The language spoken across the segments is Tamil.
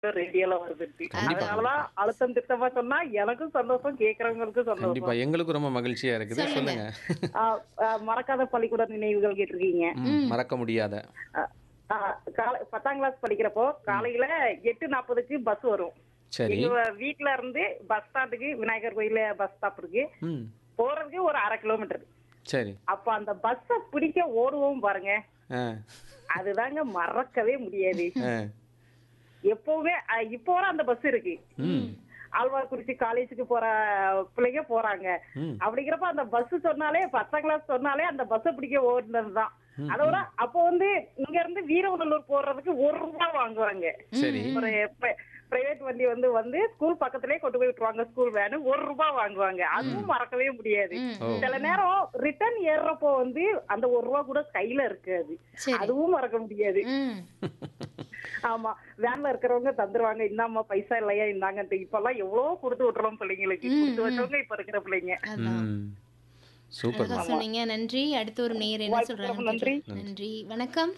ரேடியோல வருது கண்டிப்பா. அதனாலதான் அழுத்தம் திட்டமா சொன்னா எனக்கும் சந்தோஷம் கேக்குறவங்களுக்கும் கண்டிப்பா சந்தோஷம் எங்களுக்கும் ரொம்ப மகிழ்ச்சியா இருக்குது சொல்லுங்க ஆ, ஆ, மறக்காத பள்ளிக்கூட நினைவுகள் கேட்டிருக்கீங்க ம், மறக்க முடியாத ஆ, ஆ, காலை பத்தாம் கிளாஸ் படிக்கிறப்போ காலையில எட்டு நாற்பதுக்கு பஸ் வரும் சரி எங்க வீட்ல இருந்து பஸ் ஸ்டாண்டுக்கு விநாயகர் கோயில பஸ் ஸ்டாப் இருக்கு ம் போறதுக்கு ஒரு அரை கிலோமீட்டர் சரி அப்ப அந்த பஸ்ஸ பிடிக்க ஓடுவோம் பாருங்க ஆ அதுதாங்க மறக்கவே முடியாது ஆ எப்பவுமே அ, இப்போ வர அந்த பஸ் இருக்கு ம் ஆழ்வார்குறிச்சி காலேஜுக்கு போற பிள்ளைங்க போறாங்க ம். அப்படிங்கிறப்ப அந்த பஸ் சொன்னாலே பத்தாம் கிளாஸ் சொன்னாலே அந்த பஸ்ஸ பிடிக்க ஓடுனதுதான் அதோட அப்போ வந்து இங்க இருந்து வீரவநல்லூர் போறதுக்கு ஒரு ரூபாய் வாங்குவாங்க சரி ஒரு பிரைவேட் வண்டி வந்து வந்து ஸ்கூல் பக்கத்திலே கொண்டு போய் விட்டுருவாங்க ஸ்கூல் வேனு ஒரு ரூபாய் வாங்குவாங்க அதுவும் மறக்கவே முடியாது சில நேரம் ரிட்டர்ன் ஏறுறப்போ வந்து அந்த ஒரு ரூபா கூட கையில இருக்காது சரி. அதுவும் மறக்க முடியாது ம் ஆமா வேன்ல இருக்கிறவங்க தந்துருவாங்க இந்தாம்மா பைசா இல்லையா இந்தாங்கன்ட்டு இப்ப எல்லாம் எவ்வளவு கொடுத்து விட்டுறோம் பிள்ளைங்களுக்கு கொடுத்து வச்சவங்க இப்ப இருக்கிற பிள்ளைங்க அதான் ம் சூப்பர் அழகா சொன்னீங்க நன்றி அடுத்து ஒரு நேயர் என்ன சொல்றாங்க நன்றி. நன்றி வணக்கம்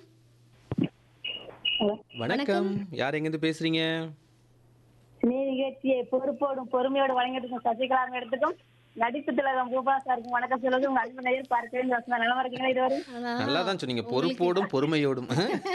வணக்கம் யார் எங்கேருந்து பேசுறீங்க நீ நிகழ்ச்சியை பொறுப்போடும் பொறுமையோடு வழங்கிட்டு சசிகலா எடுத்துக்கும் நடிப்பு திலகம் பூபா சாருக்கு வணக்கம் சொல்லுவது உங்க அன்பு நேயர் பார்க்கிறேன் வசந்தா நலமா இருக்கீங்களா இதுவரை நல்லா தான் சொன்னீங்க பொறுப்போடும் பொறுமையோடும்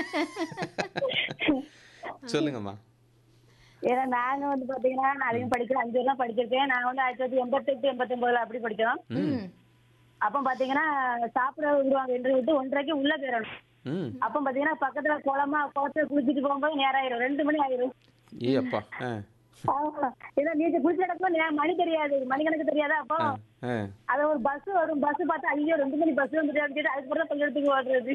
சொல்லுங்கம்மா ஏன்னா நாங்க வந்து பாத்தீங்கன்னா நான் அதிகம் படிக்கிறேன் அஞ்சு வருஷம் படிச்சிருக்கேன் நான் வந்து ஆயிரத்தி தொள்ளாயிரத்தி எண்பத்தி எட்டு எண்பத்தி ஒன்பதுல அப்படி படிச்சோம் ம் அப்ப பாத்தீங்கன்னா சாப்பிட விடுவாங்க என்று விட்டு ஒன்றரைக்கு உள்ள போயிடணும் ம் அப்ப பாத்தீங்கன்னா பக்கத்துல குளமா குளத்துல குளிச்சுட்டு போகும்போது நேரம் ஆயிரும் ரெண்டு மணி ஆயிரும் ஏ அப்பா ஆ ஆமா. ஏன்னா நீங்க குளிச்ச இடத்துல நே- மணி தெரியாது மணி கணக்கு தெரியாது அப்போ ஆ ஆ அது ஒரு பஸ் வரும் பஸ் பார்த்தா ஐயோ ரெண்டு மணி பஸ் வந்துட்டு அப்படின்னு அதுக்கு தான் பள்ளிக்கூடத்துக்கு ஓடுறது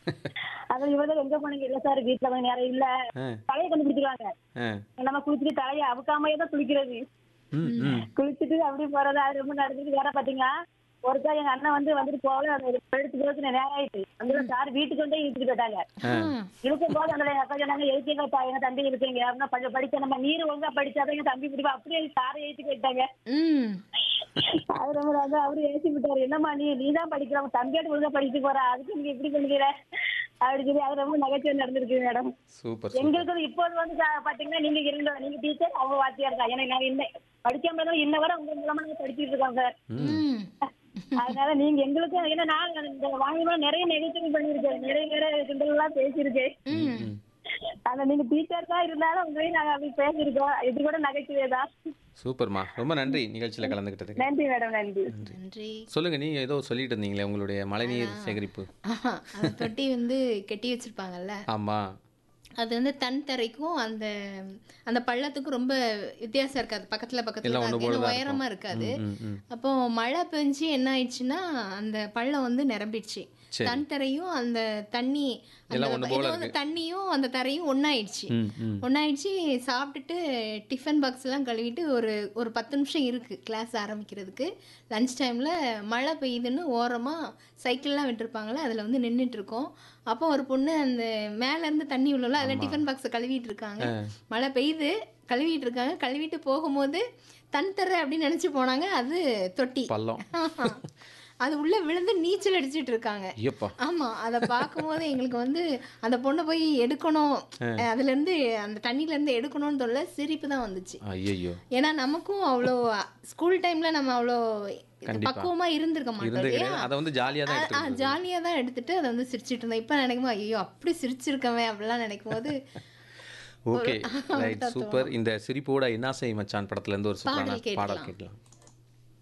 அது இவங்க எங்க போனீங்க இல்ல சார் வீட்டுல கொஞ்சம் நேரம் இல்ல ஆ தலையை கண்டுபிடிச்சிருவாங்க ஆ நம்ம குளிச்சுட்டு தலையை அவுக்காமையே தான் குளிக்கிறது ம் ம் குளிச்சுட்டு அப்படி போறது அது ரொம்ப நடந்துட்டு வேற பாத்தீங்களா ஒருக்கா எங்க அண்ணன் வந்து வந்துட்டு போகல அது ஒரு எடுத்து போச்சு நேரம் ஆயிட்டு அந்த சார் வீட்டுக்கு கொண்டே இழுத்துட்டு போயிட்டாங்க இழுக்கும் போது அந்த எங்க அக்கா சொன்னாங்க எழுச்சிங்க எங்க தம்பி இருக்கீங்க அப்படின்னா படி- படிக்க நம்ம நீர் ஒழுங்கா படிச்சாதான் எங்க தம்பி பிடிப்பா அப்படியே சாரை எழுத்து போயிட்டாங்க ம் அது ரொம்ப வந்து அவரு ஏசி விட்டாரு என்னம்மா நீ நீ தான் படிக்கிற உன் தம்பியாட்டு ஒழுங்கா படிச்சு போற அதுக்கு நீங்க இப்படி பண்ணிக்கிற அப்படி சொல்லி அது ரொம்ப நகைச்சுவை நடந்திருக்கு மேடம் சூப்பர் சூப்பர் எங்களுக்கு வந்து இப்போது வந்து சா- பாத்தீங்கன்னா நீங்க இருந்த நீங்க டீச்சர் அவங்க வாத்தியார் தான் ஏன்னா நான் இன்ன படிக்காம இருந்தாலும் இன்ன வரை உங்க மூலமா நாங்க படிச்சுட்டு இருக்கோம் சார் ம் அதனால நீங்க எங்களுக்கும் ஏன்னா நான் இந்த வாங்கி நிறைய நிகழ்ச்சிகள் பண்ணிருக்கேன் நிறைய நிறைய கிண்டல் எல்லாம் பேசியிருக்கேன் ம் ஆனா நீங்க டீச்சர் தான் இருந்தாலும் உங்களையும் நாங்க அப்படி பேசியிருக்கோம் இது கூட நகைச்சுவை தான் சூப்பர்மா ரொம்ப நன்றி நிகழ்ச்சியில் கலந்துக்கிட்டதுக்கு நன்றி மேடம் நன்றி நன்றி சொல்லுங்க நீங்க ஏதோ சொல்லிட்டு இருந்தீங்களே உங்களுடைய மழைநீர் சேகரிப்பு ஆஹா அந்த தொட்டி வந்து கட்டி வச்சிருப்பாங்கல்ல ஆமா அது வந்து தன் தரைக்கும் அந்த அந்த பள்ளத்துக்கும் ரொம்ப வித்தியாசம் இருக்காது பக்கத்துல பக்கத்துல எல்லாம் தான் ஒண்ணு இருக்கு. ஏன்னா போல தான் உயரமா இருக்கும். இருக்காது ம், ம். அப்போ மழை பெஞ்சு என்ன ஆயிடுச்சுன்னா அந்த பள்ளம் வந்து நிரம்பிடுச்சு சரி. தன் தரையும் அந்த தண்ணி அந்த எல்லாம் ஒண்ணு இது போல வந்து தண்ணியும் அந்த தரையும் ஒன்னாயிடுச்சு ம் ம் ஒன்னாயிடுச்சு சாப்பிட்டுட்டு டிஃபன் பாக்ஸ் எல்லாம் கழுவிட்டு ஒரு ஒரு பத்து நிமிஷம் இருக்கு கிளாஸ் ஆரம்பிக்கிறதுக்கு லஞ்ச் டைம்ல மழை பெய்யுதுன்னு ஓரமா சைக்கிள்லாம் விட்டுருப்பாங்களே அதுல வந்து நின்றுட்டு இருக்கோம் அப்போ ஒரு பொண்ணு அந்த மேல இருந்து தண்ணி உள்ளல அதில் டிஃபன் பாக்ஸை கழுவிட்டு இருக்காங்க மழை பெய்யுது கழுவிட்டு இருக்காங்க கழுவிட்டு போகும்போது தன் தர அப்படின்னு நினைச்சு போனாங்க அது தொட்டி பள்ளம் அது உள்ள விழுந்து நீச்சல் அடிச்சிட்டு இருக்காங்க ஐயப்பா ஆமா அத பார்க்கும்போது எங்களுக்கு வந்து அந்த பொண்ணை போய் எடுக்கணும் அதுல இருந்து அந்த தண்ணில இருந்து எடுக்கணும்னு சொல்ல சிரிப்பு தான் வந்துச்சு ஐயோ ஏன்னா நமக்கும் அவ்வளோ ஸ்கூல் டைம்ல நம்ம அவ்வளோ கண்டிப்பா. பக்குவமா இருந்திருக்க மாட்டோம் இருந்து இல்லையா கிடையாது அதை வந்து ஜாலியாக தான் எடுத்துக்கிட்டு ஜாலியா தான் எடுத்துட்டு அதை வந்து சிரிச்சிட்டு இருந்தோம் இப்ப நினைக்கும் போது ஐயோ அப்படி சிரிச்சிருக்கவே அப்படிலாம் நினைக்கும் போது ஓகே ரைட் சூப்பர் இந்த சிரிப்போட இன்னாசை மச்சான் படத்துல இருந்து ஒரு சூப்பரான பாடல் பாடல் கேட்கலாம். கேட்கலாம்